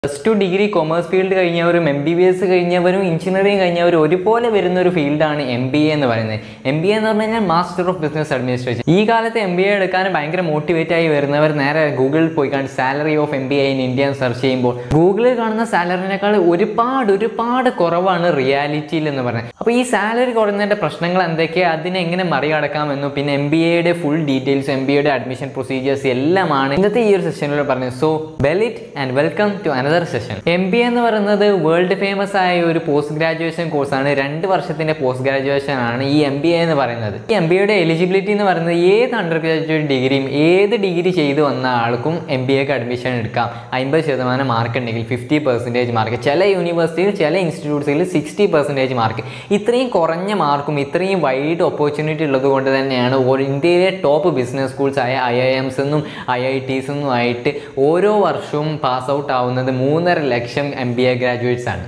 plus two degree commerce field കഴിഞ്ഞവരും M B B S കഴിഞ്ഞവരും engineering കഴിഞ്ഞവരും ഒരുപോലെ വരുന്ന ഒരു ഫീൽഡാണ് എം ബി എ എന്ന് പറയുന്നത് എം ബി എ എന്ന് പറഞ്ഞു കഴിഞ്ഞാൽ മാസ്റ്റർ ഓഫ് ബിസിനസ് അഡ്മിനിസ്ട്രേഷൻ ഈ കാലത്ത് എം ബി എ എടുക്കാൻ ഭയങ്കര മോട്ടിവേറ്റ് ആയി വരുന്നവർ നേരെ ഗൂഗിളിൽ പോയി കണ്ട് salary of M B A in India എന്ന് സെർച്ച് ചെയ്യുമ്പോൾ ഗൂഗിളിൽ കാണുന്ന സാലറിനേക്കാൾ ഒരുപാട് ഒരുപാട് കുറവാണ് റിയാലിറ്റിയിൽ എന്ന് പറയുന്നത് അപ്പോൾ ഈ സാലറി കുറഞ്ഞതിൻ്റെ പ്രശ്നങ്ങൾ എന്തൊക്കെയാണ് അതിനെ എങ്ങനെ മറികടക്കാമെന്നും പിന്നെ എം ബി എയുടെ ഫുൾ ഡീറ്റെയിൽസ് എം ബി എയുടെ അഡ്മിഷൻ പ്രൊസീജിയേഴ്സ് എല്ലാമാണ് ഇന്നത്തെ ഈ ഒരു സെഷനിലൂടെ പറഞ്ഞത് സോ ബെലിറ്റ് and welcome to another session M B എന്ന് പറയുന്നത് വേൾഡ് ഫേമസ് ആയ ഒരു പോസ്റ്റ് ഗ്രാജുവേഷൻ കോഴ്സാണ് രണ്ട് വർഷത്തിന്റെ പോസ്റ്റ് ഗ്രാജുവേഷൻ ആണ് ഈ എം ബി എ എന്ന് പറയുന്നത് ഈ എം ബി എയുടെ എലിജിബിലിറ്റി എന്ന് പറയുന്നത് ഏത് അണ്ടർ ഗ്രാജുവേറ്റ് ഡിഗ്രിയും ഏത് ഡിഗ്രി ചെയ്ത് വന്ന ആൾക്കും എം ബി എക്ക് അഡ്മിഷൻ എടുക്കാം അമ്പത് ശതമാനം മാർക്ക് ഉണ്ടെങ്കിൽ ഫിഫ്റ്റി പെർസെൻറ്റേജ് മാർക്ക് ചില യൂണിവേഴ്സിറ്റിയിൽ ചില ഇൻസ്റ്റിറ്റ്യൂട്ട്സിൽ സിക്സ്റ്റി പെർസെൻറ്റേജ് മാർക്ക് ഇത്രയും കുറഞ്ഞ മാർക്കും ഇത്രയും വൈഡ് ഓപ്പർച്യൂണിറ്റി ഉള്ളത് കൊണ്ട് തന്നെയാണ് ഓ- ഇന്ത്യയിലെ ടോപ്പ് ബിസിനസ് സ്കൂൾസ് ആയ ഐ ഐ എംസ് എന്നും ഐ ഐ ടീസ് എന്നും ആയിട്ട് ഓരോ വർഷവും പാസ് ഔട്ട് ആവുന്നത് മൂന്നര ലക്ഷം എം ബി എ ഗ്രാജുവേറ്റ്സ് ആണ്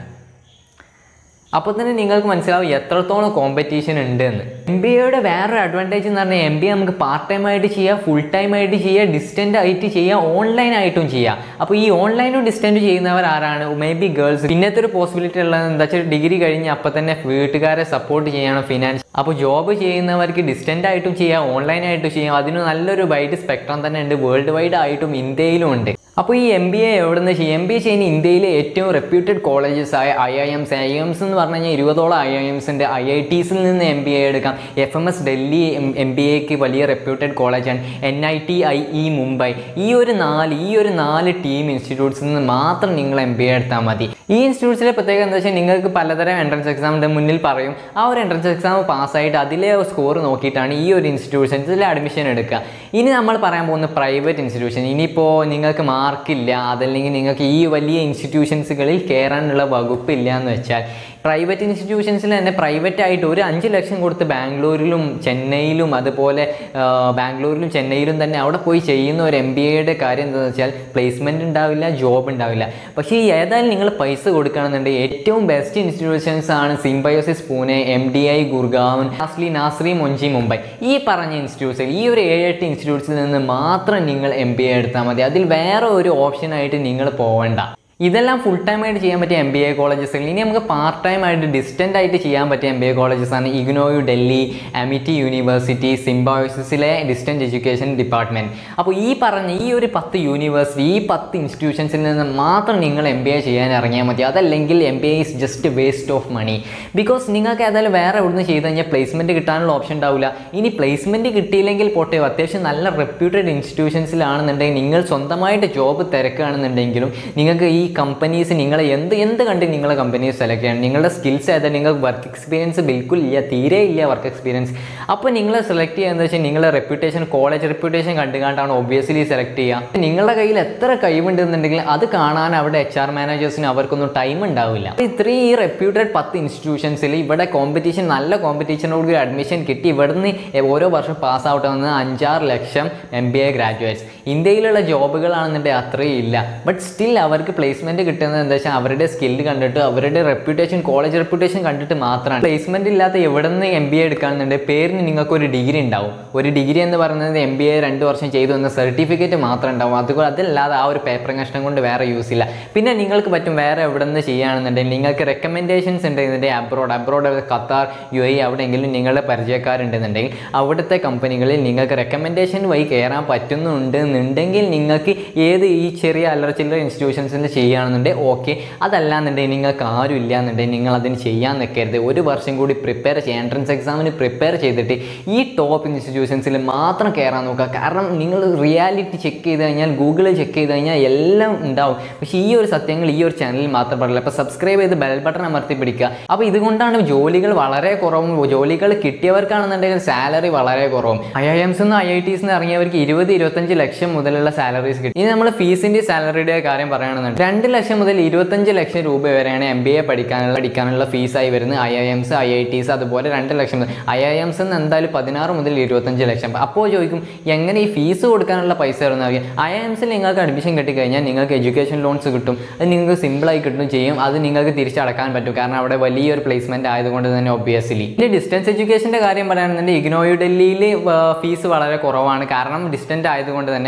അപ്പോൾ തന്നെ നിങ്ങൾക്ക് മനസ്സിലാവും എത്രത്തോളം കോമ്പറ്റീഷൻ ഉണ്ട് എന്ന് എം ബി എയുടെ വേറൊരു അഡ്വാൻറ്റേജ് എന്ന് പറഞ്ഞാൽ എം ബി എ നമുക്ക് പാർട്ട് ടൈം ആയിട്ട് ചെയ്യാം ഫുൾ ടൈം ആയിട്ട് ചെയ്യാം ഡിസ്റ്റൻ്റ് ആയിട്ട് ചെയ്യാം ഓൺലൈൻ ആയിട്ടും ചെയ്യാം അപ്പോൾ ഈ ഓൺലൈനും ഡിസ്റ്റൻ്റ് ചെയ്യുന്നവർ ആരാണ് മേ ബി ഗേൾസ് പിന്നത്തെ ഒരു പോസിബിലിറ്റി ഉള്ളത് എന്താ വെച്ചാൽ ഡിഗ്രി കഴിഞ്ഞ് അപ്പോൾ തന്നെ വീട്ടുകാരെ സപ്പോർട്ട് ചെയ്യണം ഫിനാൻസ് അപ്പോൾ ജോബ് ചെയ്യുന്നവർക്ക് ഡിസ്റ്റൻ്റ് ആയിട്ടും ചെയ്യാം ഓൺലൈൻ ആയിട്ടും ചെയ്യാം അതിന് നല്ലൊരു വൈഡ് സ്പെക്ട്രം തന്നെ ഉണ്ട് വേൾഡ് വൈഡ് ആയിട്ടും ഇന്ത്യയിലും ഉണ്ട് അപ്പോൾ ഈ എം ബി എ എവിടെ നിന്ന് ചെയ്യും എം ബി എ ചെയ്യുന്ന ഇന്ത്യയിലെ ഏറ്റവും റെപ്യൂട്ടഡ് കോളേജസ് ആയ I I Ms I Ms എന്ന് പറഞ്ഞു കഴിഞ്ഞാൽ ഇരുപതോളം ഐ ഐ എംസിൻ്റെ ഐ ഐ ടീസിൽ നിന്ന് എം ബി എ എടുക്കാം F M S Delhi M B എക്ക് വലിയ റെപ്യൂട്ടഡ് കോളേജാണ് N I T I E Mumbai ഈ ഒരു നാല് ഈ ഒരു നാല് ടീം ഇൻസ്റ്റിറ്റ്യൂട്ട്സിൽ നിന്ന് മാത്രം നിങ്ങൾ എം ബി എ എടുത്താൽ മതി ഈ ഇൻസ്റ്റിറ്റ്യൂട്ട്സിലെ പ്രത്യേകത എന്താ വെച്ചാൽ നിങ്ങൾക്ക് പലതരം എൻട്രൻസ് എക്സാമിൻ്റെ മുന്നിൽ പറയും ആ ഒരു എൻട്രൻസ് എക്സാം പാസ്സായിട്ട് അതിലെ സ്കോർ നോക്കിയിട്ടാണ് ഈ ഒരു ഇൻസ്റ്റിറ്റ്യൂഷൻസിൽ അഡ്മിഷൻ എടുക്കുക ഇനി നമ്മൾ പറയാൻ പോകുന്ന പ്രൈവറ്റ് ഇൻസ്റ്റിറ്റ്യൂഷൻ ഇനിയിപ്പോൾ നിങ്ങൾക്ക് മാർക്കില്ല അതല്ലെങ്കിൽ നിങ്ങൾക്ക് ഈ വലിയ ഇൻസ്റ്റിറ്റ്യൂഷൻസുകളിൽ കയറാനുള്ള വകുപ്പില്ല എന്ന് വെച്ചാൽ പ്രൈവറ്റ് ഇൻസ്റ്റിറ്റ്യൂഷൻസിൽ തന്നെ പ്രൈവറ്റ് ആയിട്ട് ഒരു അഞ്ച് ലക്ഷം കൊടുത്ത് ബാംഗ്ലൂരിലും ചെന്നൈയിലും അതുപോലെ ആ, ബാംഗ്ലൂരിലും ചെന്നൈയിലും തന്നെ അവിടെ പോയി ചെയ്യുന്ന ഒരു എം ബി എയുടെ കാര്യം എന്താണെന്ന് വെച്ചാൽ പ്ലേസ്മെൻറ്റ് ഉണ്ടാവില്ല ജോബ് ഉണ്ടാവില്ല പക്ഷേ ഈ ഏതായാലും നിങ്ങൾ പൈസ കൊടുക്കുകയാണെന്നുണ്ടെങ്കിൽ ഏറ്റവും ബെസ്റ്റ് ഇൻസ്റ്റിറ്റ്യൂഷൻസ് ആണ് Symbiosis Pune M D I Gurgaon നാസ്ലി നാസ്രി മൊഞ്ചി മുംബൈ ഈ പറഞ്ഞ ഇൻസ്റ്റിറ്റ്യൂട്ട്സിൽ ഈ ഒരു ഏഴെട്ട് ഇൻസ്റ്റിറ്റ്യൂട്ട്സിൽ നിന്ന് മാത്രം നിങ്ങൾ എം ബി എ എടുത്താൽ മതി അതിൽ വേറെ ഒരു ഓപ്ഷനായിട്ട് നിങ്ങൾ പോവേണ്ട ഇതെല്ലാം ഫുൾ ടൈം ആയിട്ട് ചെയ്യാൻ പറ്റിയ എം ബി എ കോളേജസ് ഇനി നമുക്ക് പാർട്ട് ടൈം ആയിട്ട് ഡിസ്റ്റൻ്റ് ആയിട്ട് ചെയ്യാൻ പറ്റിയ എം ബി എ കോളേജസ് ആണ് ഇഗ്നോയു ഡൽഹി അമിറ്റി യൂണിവേഴ്സിറ്റി സിംബോസിസിലെ ഡിസ്റ്റൻറ്റ് എഡ്യൂക്കേഷൻ ഡിപ്പാർട്ട്മെൻറ്റ് അപ്പോൾ ഈ പറഞ്ഞ ഈ ഒരു പത്ത് യൂണിവേഴ്സിറ്റി ഈ പത്ത് ഇൻസ്റ്റിറ്റ്യൂഷൻസിൽ നിന്ന് മാത്രം നിങ്ങൾ എം ബി എ ചെയ്യാൻ ഇറങ്ങിയാൽ മതി അതല്ലെങ്കിൽ M B A is just waste of money because നിങ്ങൾക്ക് ഏതായാലും വേറെ എവിടുന്ന് ചെയ്ത് കഴിഞ്ഞാൽ പ്ലേസ്മെൻറ്റ് കിട്ടാനുള്ള ഓപ്ഷൻ ഉണ്ടാവില്ല ഇനി പ്ലേസ്മെൻറ്റ് കിട്ടിയില്ലെങ്കിൽ പോട്ടെ അത്യാവശ്യം നല്ല റെപ്യൂട്ടഡ് ഇൻസ്റ്റിറ്റ്യൂഷൻസിലാണെന്നുണ്ടെങ്കിൽ നിങ്ങൾ സ്വന്തമായിട്ട് ജോബ് തിരക്കുകയാണെന്നുണ്ടെങ്കിലും നിങ്ങൾക്ക് ഈ കമ്പനീസ് നിങ്ങളെ എന്ത് എന്ത് കണ്ട് നിങ്ങളെ കമ്പനീസ് സെലക്ട് ചെയ്യണം നിങ്ങളുടെ സ്കിൽസ് ഏതാ നിങ്ങൾക്ക് വർക്ക് എക്സ്പീരിയൻസ് ബിൽക്കുൽ ഇല്ല തീരെ ഇല്ല വർക്ക് എക്സ്പീരിയൻസ് അപ്പോൾ നിങ്ങൾ സെലക്ട് ചെയ്യുന്നത് വെച്ചാൽ നിങ്ങളുടെ റെപ്യൂട്ടേഷൻ കോളേജ് റെപ്യൂട്ടേഷൻ കണ്ടുകൊണ്ടാണ് ഒബ്വിയസ്ലി സെലക്ട് ചെയ്യുക നിങ്ങളുടെ കയ്യിൽ എത്ര കഴിവുണ്ടെന്നുണ്ടെങ്കിൽ അത് കാണാൻ അവിടെ എച്ച് ആർ മാനേജേഴ്സിന് അവർക്കൊന്നും ടൈം ഉണ്ടാവില്ല അപ്പോൾ ഇത്രയും ഈ റെപ്യൂട്ടഡ് പത്ത് ഇൻസ്റ്റിറ്റ്യൂഷൻസിൽ ഇവിടെ കോമ്പറ്റീഷൻ നല്ല കോമ്പറ്റീഷനോട് കൂടി അഡ്മിഷൻ കിട്ടി ഇവിടുന്ന് ഓരോ വർഷം പാസ് ഔട്ട് ആവുന്ന അഞ്ചാറ് ലക്ഷം എം ബി എ ഗ്രാജുവേറ്റ്സ് ഇന്ത്യയിലുള്ള ജോബുകളാണെന്നുണ്ടെങ്കിൽ അത്രയും ഇല്ല ബട്ട് സ്റ്റിൽ അവർക്ക് പ്ലേസ്മെന്റ് കിട്ടുന്നത് എന്താ വെച്ചാൽ അവരുടെ സ്കില്ല് കണ്ടിട്ട് അവരുടെ റെപ്യൂട്ടേഷൻ കോളേജ് റെപ്യൂട്ടേഷൻ കണ്ടിട്ട് മാത്രമാണ് പ്ലേസ്മെന്റ് ഇല്ലാത്ത എവിടെ നിന്ന് എം ബി എ എടുക്കുകയാണെന്നുണ്ടെങ്കിൽ പേരിന് നിങ്ങൾക്ക് ഒരു ഡിഗ്രി ഉണ്ടാവും ഒരു ഡിഗ്രി എന്ന് പറയുന്നത് എം ബി എ രണ്ട് വർഷം ചെയ്തു എന്ന സർട്ടിഫിക്കറ്റ് മാത്രം ഉണ്ടാവും അതുകൊണ്ട് അതല്ലാതെ ആ ഒരു പേപ്പർ കഷ്ണം കൊണ്ട് വേറെ യൂസ് ഇല്ല പിന്നെ നിങ്ങൾക്ക് പറ്റും വേറെ എവിടെ നിന്ന് ചെയ്യുകയാണെന്നുണ്ടെങ്കിൽ നിങ്ങൾക്ക് റെക്കമെൻഡേഷൻസ് ഉണ്ട് ഇതിൻ്റെ abroad abroad Qatar U A അവിടെയെങ്കിലും നിങ്ങളുടെ പരിചയക്കാരുണ്ടെന്നുണ്ടെങ്കിൽ അവിടുത്തെ കമ്പനികളിൽ നിങ്ങൾക്ക് റെക്കമെൻഡേഷൻ വഴി കയറാൻ പറ്റുന്നുണ്ട് എന്നുണ്ടെങ്കിൽ നിങ്ങൾക്ക് ഏത് ഈ ചെറിയ അല്ലറ ചില്ലറ ഇൻസ്റ്റിറ്റ്യൂഷൻസിൽ ചെയ്യുകയാണെന്നുണ്ടെങ്കിൽ ഓക്കെ അതല്ലാന്നുണ്ടെങ്കിൽ നിങ്ങൾക്ക് ആരും ഇല്ല എന്നുണ്ടെങ്കിൽ നിങ്ങൾ അതിന് ചെയ്യാൻ നിൽക്കരുത് ഒരു വർഷം കൂടി പ്രിപ്പയർ ചെയ്യുക എൻട്രൻസ് എക്സാമിന് പ്രിപ്പയർ ചെയ്തിട്ട് ഈ ടോപ്പ് ഇൻസ്റ്റിറ്റ്യൂഷൻസിൽ മാത്രം കയറാൻ നോക്കുക കാരണം നിങ്ങൾ റിയാലിറ്റി ചെക്ക് ചെയ്ത് കഴിഞ്ഞാൽ ഗൂഗിളിൽ ചെക്ക് ചെയ്ത് കഴിഞ്ഞാൽ എല്ലാം ഉണ്ടാവും പക്ഷേ ഈ ഒരു സത്യങ്ങൾ ഈ ഒരു ചാനലിൽ മാത്രം പറയില്ല അപ്പോൾ സബ്സ്ക്രൈബ് ചെയ്ത് ബെൽ ബട്ടൺ അമർത്തി പിടിക്കുക അപ്പോൾ ഇതുകൊണ്ടാണ് ജോലികൾ വളരെ കുറവും ജോലികൾ കിട്ടിയവർക്കാണെന്നുണ്ടെങ്കിൽ സാലറി വളരെ കുറവും I I Ms I I Ts ഇറങ്ങിയവർക്ക് ഇരുപത് ഇരുപത്തഞ്ച് ലക്ഷം മുതലുള്ള സാലറീസ് കിട്ടി ഇനി നമ്മൾ ഫീസിൻ്റെ സാലറിയുടെ കാര്യം പറയുകയാണെന്നുണ്ടെങ്കിൽ രണ്ട് ലക്ഷം മുതൽ ഇരുപത്തഞ്ച് ലക്ഷം രൂപ വരെയാണ് എം ബി എ പഠിക്കാനുള്ള പഠിക്കാനുള്ള ഫീസായി വരുന്നത് I I Ms I I Ts അതുപോലെ രണ്ട് ലക്ഷം മുതൽ ഐ ഐ എംസ് എന്ന് എന്തായാലും പതിനാറ് മുതൽ ഇരുപത്തഞ്ച് ലക്ഷം അപ്പോൾ ചോദിക്കും എങ്ങനെ ഈ ഫീസ് കൊടുക്കാനുള്ള പൈസ വരുന്നത് ഐ ഐ എംസിൽ നിങ്ങൾക്ക് അഡ്മിഷൻ കിട്ടിക്കഴിഞ്ഞാൽ നിങ്ങൾക്ക് എഡ്യൂക്കേഷൻ ലോൺസ് കിട്ടും അത് നിങ്ങൾക്ക് സിമ്പിളായി കിട്ടും ചെയ്യും അത് നിങ്ങൾക്ക് തിരിച്ചടക്കാൻ പറ്റും കാരണം അവിടെ വലിയൊരു പ്ലേസ്മെന്റ് ആയതുകൊണ്ട് തന്നെ ഒബ്വിയസ്ലി ഇനി ഡിസ്റ്റൻസ് എഡ്യൂക്കേഷൻ്റെ കാര്യം പറയുകയാണെന്നുണ്ടെങ്കിൽ ഇഗ്നോയു ഡൽഹിയിൽ ഫീസ് വളരെ കുറവാണ് കാരണം ഡിസ്റ്റൻ്റ് ആയതുകൊണ്ട് തന്നെ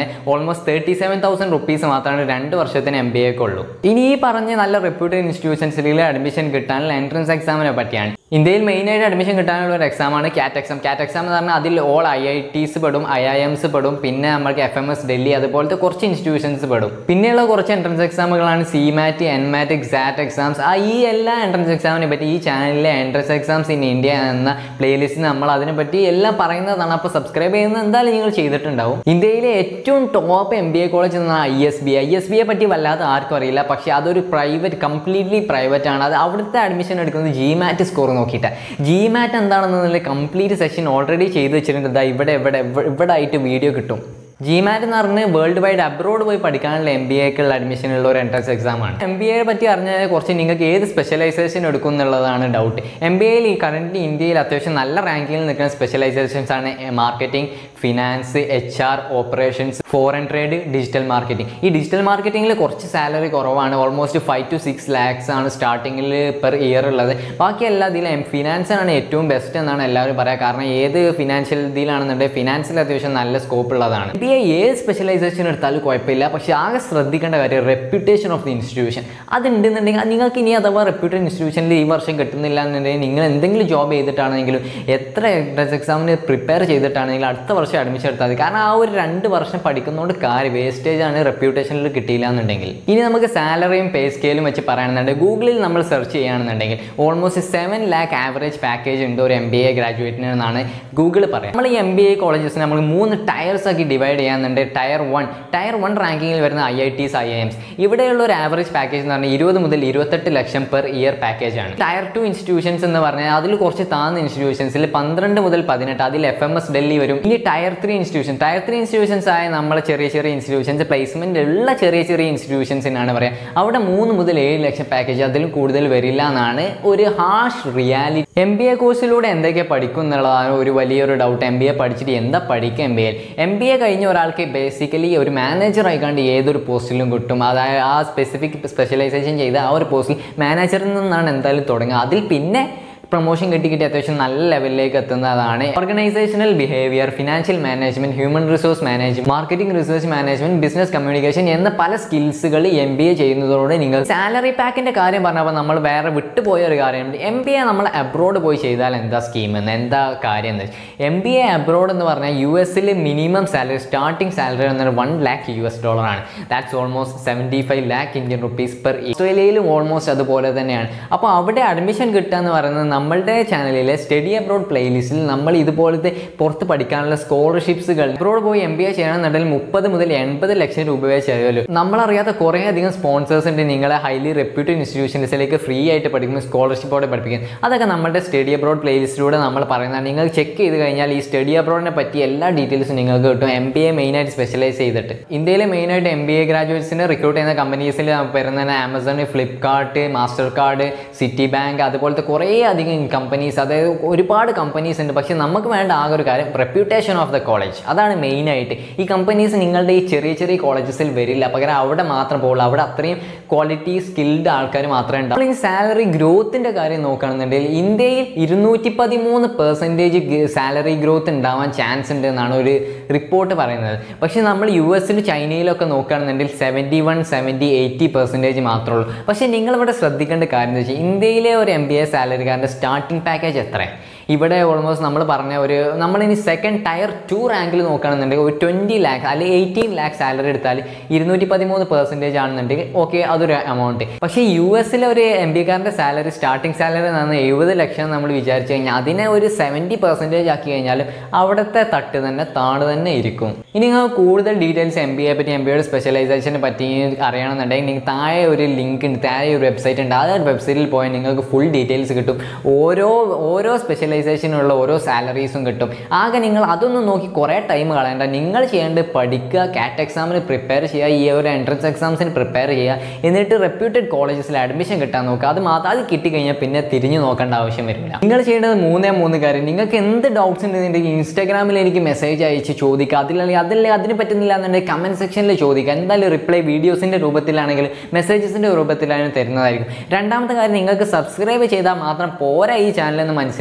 almost thirty seven thousand rupees മാത്രമാണ് രണ്ട് വർഷത്തിന് എം ബി എക്ക് ഉള്ളൂ ഇനി ഈ പറഞ്ഞ നല്ല റെപ്യൂട്ടഡ് ഇൻസ്റ്റിറ്റ്യൂഷൻസിൽ അഡ്മിഷൻ കിട്ടാനുള്ള എൻട്രൻസ് എക്സാമിനെ പറ്റിയാണ് ഇന്ത്യയിൽ മെയിനായിട്ട് അഡ്മിഷൻ കിട്ടാനുള്ള ഒരു എക്സാമാണ് ക്യാറ്റ് എക്സാം ക്യാറ്റ് എക്സാം എന്ന് പറഞ്ഞാൽ അതിൽ ഓൾ ഐ ഐ ടീസ് പെടും ഐ ഐ എംസ് പെടും പിന്നെ നമ്മൾക്ക് എഫ് എം എസ് ഡൽഹി അതുപോലത്തെ കുറച്ച് ഇൻസ്റ്റിറ്റ്യൂഷൻസ് പെടും പിന്നെയുള്ള കുറച്ച് എൻട്രൻസ് എക്സാമുകളാണ് C MAT N MAT XAT exams ആ ഈ എല്ലാ എൻട്രൻസ് എക്സാമിനെ പറ്റി ഈ ചാനലിലെ എൻട്രൻസ് എക്സാംസ് ഇൻ ഇന്ത്യ എന്ന പ്ലേലിസ്റ്റിൽ നമ്മൾ അതിനെപ്പറ്റി എല്ലാം പറയുന്നതാണ് അപ്പോൾ സബ്സ്ക്രൈബ് ചെയ്യുന്നത് എന്തായാലും നിങ്ങൾ ചെയ്തിട്ടുണ്ടാവും ഇന്ത്യയിലെ ഏറ്റവും top M B A college എന്ന I S B I S ബിയെ പറ്റി വല്ലാതെ ആർക്കും അറിയില്ല പക്ഷേ അതൊരു പ്രൈവറ്റ് കംപ്ലീറ്റ്ലി പ്രൈവറ്റ് ആണ് അത് അവിടുത്തെ അഡ്മിഷൻ എടുക്കുന്നത് ജി മാറ്റ് സ്കോർ നോക്കിയിട്ട് ജി മാറ്റ് എന്താണെന്നുള്ള കംപ്ലീറ്റ് സെഷൻ ഓൾറെഡി ചെയ്ത് വെച്ചിട്ടുണ്ട് ദാ ഇവിടെ ഇവിടെ ഇവിടെ- ഇവിടെ ആയിട്ട് വീഡിയോ കിട്ടും ജി മാറ്റ് എന്ന് പറഞ്ഞ് വേൾഡ് വൈഡ് അബ്രോഡ് പോയി പഠിക്കാനുള്ള എം ബി എക്കുള്ള അഡ്മിഷനുള്ള ഒരു എൻട്രൻസ് എക്സാം ആണ് എം ബി എയെ പറ്റി അറിഞ്ഞാൽ കുറച്ച് നിങ്ങൾക്ക് ഏത് സ്പെഷ്യലൈസേഷൻ എടുക്കും എന്നുള്ളതാണ് ഡൗട്ട് എം ബി എയിൽ കറന്റ് ഇന്ത്യയിൽ അത്യാവശ്യം നല്ല റാങ്കിങ്ങിൽ നിൽക്കുന്ന സ്പെഷ്യലൈസേഷൻസ് ആണ് marketing finance H R operations foreign trade digital marketing ഈ ഡിജിറ്റൽ മാർക്കറ്റിംഗിൽ കുറച്ച് സാലറി കുറവാണ് almost five to six lakhs ആണ് സ്റ്റാർട്ടിങ്ങിൽ പെർ ഇയർ ഉള്ളത് ബാക്കി എല്ലാ ഇതിലും ഫിനാൻസ് ആണ് ഏറ്റവും ബെസ്റ്റ് എന്നാണ് എല്ലാവരും പറയുക കാരണം ഏത് ഫിനാൻഷ്യൽ ഇതിലാണെന്നുണ്ടെങ്കിൽ ഫിനാൻസിൽ അത്യാവശ്യം നല്ല സ്കോപ്പ് ഉള്ളതാണ് ബി എ ഏത് സ്പെഷ്യലൈസേഷൻ എടുത്താലും കുഴപ്പമില്ല പക്ഷേ ആകെ ശ്രദ്ധിക്കേണ്ട കാര്യം റെപ്യൂട്ടേഷൻ ഓഫ് ദി ഇൻസ്റ്റിറ്റ്യൂഷൻ അതുണ്ടെന്നുണ്ടെങ്കിൽ നിങ്ങൾക്ക് ഇനി അഥവാ റെപ്യൂട്ടഡ് ഇൻസ്റ്റിറ്റ്യൂഷനിൽ ഈ വർഷം കിട്ടുന്നില്ല എന്നുണ്ടെങ്കിൽ നിങ്ങൾ എന്തെങ്കിലും ജോബ് ചെയ്തിട്ടാണെങ്കിലും എത്ര എൻട്രൻസ് എക്സാമിന് പ്രിപ്പയർ ചെയ്തിട്ടാണെങ്കിലും അടുത്ത വർഷം അഡ്മിഷൻ എടുത്താൽ മതി കാരണം ആ ഒരു രണ്ട് വർഷം പഠിക്കുന്നതുകൊണ്ട് കാര്യം വേസ്റ്റേജ് ആണ് റെപ്യൂട്ടേഷനിൽ കിട്ടിയില്ല എന്നുണ്ടെങ്കിൽ ഇനി നമുക്ക് സാലറിയും പേ സ്കെയിലും വെച്ച് പറയുകയാണെന്നുണ്ടെങ്കിൽ ഗൂഗിളിൽ നമ്മൾ സെർച്ച് ചെയ്യുകയാണെന്നുണ്ടെങ്കിൽ almost seven lakh average package ഉണ്ട് ഒരു എം ബി എ ഗ്രാജുവേറ്റിന് എന്നാണ് ഗൂഗിൾ പറയുക നമ്മൾ ഈ എം ബി എ കോളേജസിന് നമ്മൾ മൂന്ന് ടയർസ് ആക്കി ഡിവൈഡ് ചെയ്യാന്നുണ്ട് ടയർ വൺ ടയർ വൺ റാങ്കിങ്ങിൽ വരുന്ന I I IITs IIMs ഇവിടെയുള്ള ഒരു ആവറേജ് പാക്കേജ് എന്ന് പറഞ്ഞാൽ ഇരുപത് മുതൽ ഇരുപത്തെട്ട് ലക്ഷം പെർ ഇയർ പാക്കേജ് ആണ് ടയർ ടു ഇൻസ്റ്റിറ്റ്യൂഷൻസ് എന്ന് പറഞ്ഞാൽ അതിൽ കുറച്ച് താഴ്ന്ന ഇൻസ്റ്റിറ്റ്യൂഷൻസിൽ പന്ത്രണ്ട് മുതൽ പതിനെട്ട് അതിൽ എഫ് എം എസ് ഡൽഹി വരും ഇനി tier three institution tier three institutions ആയ നമ്മളെ ചെറിയ ചെറിയ ഇൻസ്റ്റിറ്റ്യൂഷൻസ് പ്ലേസ്മെന്റ് ഉള്ള ചെറിയ ചെറിയ ഇൻസ്റ്റിറ്റ്യൂഷൻസിനാണ് പറയുക അവിടെ മൂന്ന് മുതൽ ഏഴ് ലക്ഷം പാക്കേജ് അതിലും കൂടുതൽ വരില്ല എന്നാണ് ഒരു harsh reality M B A കോഴ്സിലൂടെ എന്തൊക്കെ പഠിക്കും എന്നുള്ളതാണ് ഒരു വലിയൊരു ഡൗട്ട് എം ബി എ പഠിച്ചിട്ട് എന്താ പഠിക്കുക M B A M B A കഴിഞ്ഞ ഒരാൾക്ക് ബേസിക്കലി ഒരു മാനേജർ ആയിക്കാണ്ട് ഏതൊരു പോസ്റ്റിലും കിട്ടും അതായത് ആ സ്പെസിഫിക് സ്പെഷ്യലൈസേഷൻ ചെയ്ത് ആ ഒരു പോസ്റ്റിൽ മാനേജറിൽ നിന്നാണ് എന്തായാലും തുടങ്ങുക അതിൽ പിന്നെ പ്രൊമോഷൻ കിട്ടി കിട്ടി അത്യാവശ്യം നല്ല ലെവലിലേക്ക് എത്തുന്നതാണ് organisational behaviour financial management human resource management marketing research management business communication എന്ന പല സ്കിൽസുകൾ എം ബി എ ചെയ്യുന്നതോടെ നിങ്ങൾ സാലറി പാക്കിന്റെ കാര്യം പറഞ്ഞപ്പോൾ നമ്മൾ വേറെ വിട്ടുപോയ ഒരു കാര്യമുണ്ട് എം ബി എ നമ്മൾ അബ്രോഡ് പോയി ചെയ്താൽ എന്താ സ്കീം എന്ന് എന്താ കാര്യം എന്ന് എം ബി എ അബ്രോഡ് എന്ന് പറഞ്ഞാൽ യു എസിൽ മിനിമം സാലറി സ്റ്റാർട്ടിംഗ് സാലറി എന്നത് one lakh U S dollar ആണ് that's almost seventy five lakh Indian rupees per ഓസ്ട്രേലിയയിലും ഓൾമോസ്റ്റ് അതുപോലെ തന്നെയാണ് അപ്പോൾ അവിടെ അഡ്മിഷൻ കിട്ടുക എന്ന് പറയുന്നത് നമ്മളുടെ ചാനലിലെ സ്റ്റഡി അബ്രോഡ് പ്ലേലിസ്റ്റിൽ നമ്മൾ ഇതുപോലത്തെ പുറത്ത് പഠിക്കാനുള്ള സ്കോളർഷിപ്സുകൾ അബ്രോഡ് പോയി എം ബി എ ചെയ്യണമെന്നുണ്ടെങ്കിൽ മുപ്പത് മുതൽ എൺപത് ലക്ഷം രൂപ വരെ ചെലവല്ലോ നമ്മളറിയാത്ത കുറേ അധികം സ്പോൺസേഴ്സ് ഉണ്ട് നിങ്ങളെ ഹൈലി റെപ്യൂട്ടഡ് ഇൻസ്റ്റിറ്റ്യൂഷൻസിലേക്ക് ഫ്രീ ആയിട്ട് പഠിക്കുന്ന സ്കോളർഷിപ്പോടെ പഠിപ്പിക്കും അതൊക്കെ നമ്മുടെ സ്റ്റഡി അബ്രോഡ് പ്ലേലിസ്റ്റിലൂടെ നമ്മൾ പറയുന്നതാണ് നിങ്ങൾ ചെക്ക് ചെയ്ത് കഴിഞ്ഞാൽ ഈ സ്റ്റഡി അബ്രോഡിനെ പറ്റി എല്ലാ ഡീറ്റെയിൽസും നിങ്ങൾക്ക് കിട്ടും എം ബി എ മെയിനായിട്ട് സ്പെഷ്യലൈസ് ചെയ്തിട്ട് ഇന്ത്യയിലെ മെയിനായിട്ട് എം ബി എ ഗ്രാജുവേറ്റ്സിനെ റിക്രൂട്ട് ചെയ്യുന്ന കമ്പനീസിൽ വരുന്ന Amazon Flipkart Mastercard Citibank അതുപോലത്തെ കുറേ അധികം കമ്പനീസ് അതായത് ഒരുപാട് കമ്പനീസ് ഉണ്ട് പക്ഷേ നമുക്ക് വേണ്ട ആകെ ഒരു കാര്യം റെപ്യൂട്ടേഷൻ ഓഫ് ദ കോളേജ് അതാണ് മെയിനായിട്ട് ഈ കമ്പനീസ് നിങ്ങളുടെ ഈ ചെറിയ ചെറിയ കോളേജസിൽ വരില്ല പകരം അവിടെ മാത്രം പോകുള്ളൂ അവിടെ അത്രയും ക്വാളിറ്റി സ്കിൽഡ് ആൾക്കാർ മാത്രമേ ഉണ്ടാവും നമ്മൾ ഈ സാലറി ഗ്രോത്തിൻ്റെ കാര്യം നോക്കുകയാണെന്നുണ്ടെങ്കിൽ ഇന്ത്യയിൽ ഇരുന്നൂറ്റി പതിമൂന്ന് പെർസെൻറ്റേജ് സാലറി ഗ്രോത്ത് ഉണ്ടാവാൻ ചാൻസ് ഉണ്ട് എന്നാണ് ഒരു റിപ്പോർട്ട് പറയുന്നത് പക്ഷേ നമ്മൾ യു എസിലും ചൈനയിലൊക്കെ നോക്കുകയാണെന്നുണ്ടെങ്കിൽ seventy one seventy eighty percentage മാത്രമേ ഉള്ളൂ പക്ഷേ നിങ്ങളിവിടെ ശ്രദ്ധിക്കേണ്ട കാര്യം എന്താ വെച്ചാൽ ഇന്ത്യയിലെ ഒരു എം ബി എ സാലറിക്കാരൻ്റെ സ്റ്റാർട്ടിംഗ് പാക്കേജ് എത്ര ഇവിടെ ഓൾമോസ്റ്റ് നമ്മൾ പറഞ്ഞ ഒരു നമ്മളിനി സെക്കൻഡ് ടയർ ടു റാങ്കിൽ നോക്കുകയാണെന്നുണ്ടെങ്കിൽ ഒരു ട്വൻറ്റി ലാക്സ് അല്ലെങ്കിൽ എയ്റ്റീൻ ലാക്സ് സാലറി എടുത്താൽ ഇരുന്നൂറ്റി പതിമൂന്ന് പെർസെൻറ്റേജ് ആണെന്നുണ്ടെങ്കിൽ ഓക്കെ അതൊരു എമൗണ്ട് പക്ഷേ യു എസിലെ ഒരു എം ബി കാരൻ്റെ സാലറി സ്റ്റാർട്ടിംഗ് സാലറി എന്ന് എഴുപത് ലക്ഷം നമ്മൾ വിചാരിച്ചു കഴിഞ്ഞാൽ അതിനെ ഒരു സെവൻറ്റി പെർസെൻറ്റേജ് ആക്കി കഴിഞ്ഞാലും അവിടുത്തെ തട്ട് തന്നെ താണു തന്നെ ഇരിക്കും ഇനി നിങ്ങൾ കൂടുതൽ ഡീറ്റെയിൽസ് എം ബി എ പറ്റി എം ബി എയുടെ സ്പെഷ്യലൈസേഷനെ പറ്റി അറിയണമെന്നുണ്ടെങ്കിൽ നിങ്ങൾക്ക് താഴെ ഒരു ലിങ്ക് ഉണ്ട് താഴെ ഒരു വെബ്സൈറ്റ് ഉണ്ട് ആ വെബ്സൈറ്റിൽ പോയാൽ നിങ്ങൾക്ക് ഫുൾ ഡീറ്റെയിൽസ് കിട്ടും ഓരോ ഓരോ സ്പെഷ്യലൈസേഷനുള്ള ഓരോ സാലറീസും കിട്ടും ആകെ നിങ്ങൾ അതൊന്നും നോക്കി കുറേ ടൈം കളയണ്ട നിങ്ങൾ ചെയ്യേണ്ടത് പഠിക്കുക കാറ്റ് എക്സാമിന് പ്രിപ്പയർ ചെയ്യുക ഈ ഒരു എൻട്രൻസ് എക്സാംസിന് പ്രിപ്പയർ ചെയ്യുക എന്നിട്ട് റെപ്യൂട്ടഡ് കോളേജസിൽ അഡ്മിഷൻ കിട്ടാൻ നോക്കുക അത് മാത്രം അത് കിട്ടിക്കഴിഞ്ഞാൽ പിന്നെ തിരിഞ്ഞു നോക്കേണ്ട ആവശ്യം വരില്ല നിങ്ങൾ ചെയ്യേണ്ടത് മൂന്നേ മൂന്ന് കാര്യം നിങ്ങൾക്ക് എന്ത് ഡൗട്ട്സ് ഉണ്ടെന്നുണ്ടെങ്കിൽ ഇൻസ്റ്റാഗ്രാമിൽ എനിക്ക് മെസ്സേജ് അയച്ച് ചോദിക്കുക അതിലല്ലെങ്കിൽ അതിൽ അതിന് പറ്റുന്നില്ല എന്നുണ്ടെങ്കിൽ കമൻറ്റ് സെക്ഷനിൽ ചോദിക്കുക എന്തായാലും റിപ്ലൈ വീഡിയോസിൻ്റെ രൂപത്തിലാണെങ്കിൽ മെസ്സേജസിൻ്റെ രൂപത്തിലാണ് തരുന്നതായിരിക്കും രണ്ടാമത്തെ കാര്യം നിങ്ങൾക്ക് സബ്സ്ക്രൈബ് ചെയ്താൽ മാത്രം പോരാ ഈ ചാനലെന്ന് മനസ്സിലായിട്ടുണ്ടാവും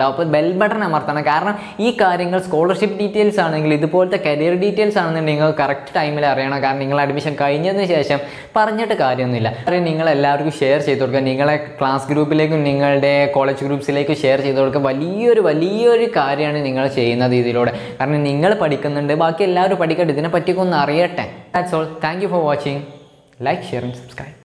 ഉണ്ടാവും അപ്പോൾ ബെൽ ബട്ടൺ അമർത്തണം കാരണം ഈ കാര്യങ്ങൾ സ്കോളർഷിപ്പ് ഡീറ്റെയിൽസ് ആണെങ്കിൽ ഇതുപോലത്തെ കരിയർ ഡീറ്റെയിൽസ് ആണെന്നുണ്ടെങ്കിൽ നിങ്ങൾ കറക്റ്റ് ടൈമിൽ അറിയണം കാരണം നിങ്ങൾ അഡ്മിഷൻ കഴിഞ്ഞതിന് ശേഷം പറഞ്ഞിട്ട് കാര്യമൊന്നുമില്ല കാര്യം നിങ്ങൾ എല്ലാവർക്കും ഷെയർ ചെയ്ത് കൊടുക്കുക നിങ്ങളെ ക്ലാസ് ഗ്രൂപ്പിലേക്കും നിങ്ങളുടെ കോളേജ് ഗ്രൂപ്പ്സിലേക്കും ഷെയർ ചെയ്ത് കൊടുക്കുക വലിയൊരു വലിയൊരു കാര്യമാണ് നിങ്ങൾ ചെയ്യുന്നത് ഇതിലൂടെ കാരണം നിങ്ങൾ പഠിക്കുന്നുണ്ട് ബാക്കി എല്ലാവരും പഠിക്കട്ടെ ഇതിനെ പറ്റിയൊക്കെ ഒന്ന് അറിയട്ടെ that's all thank you for watching like share and subscribe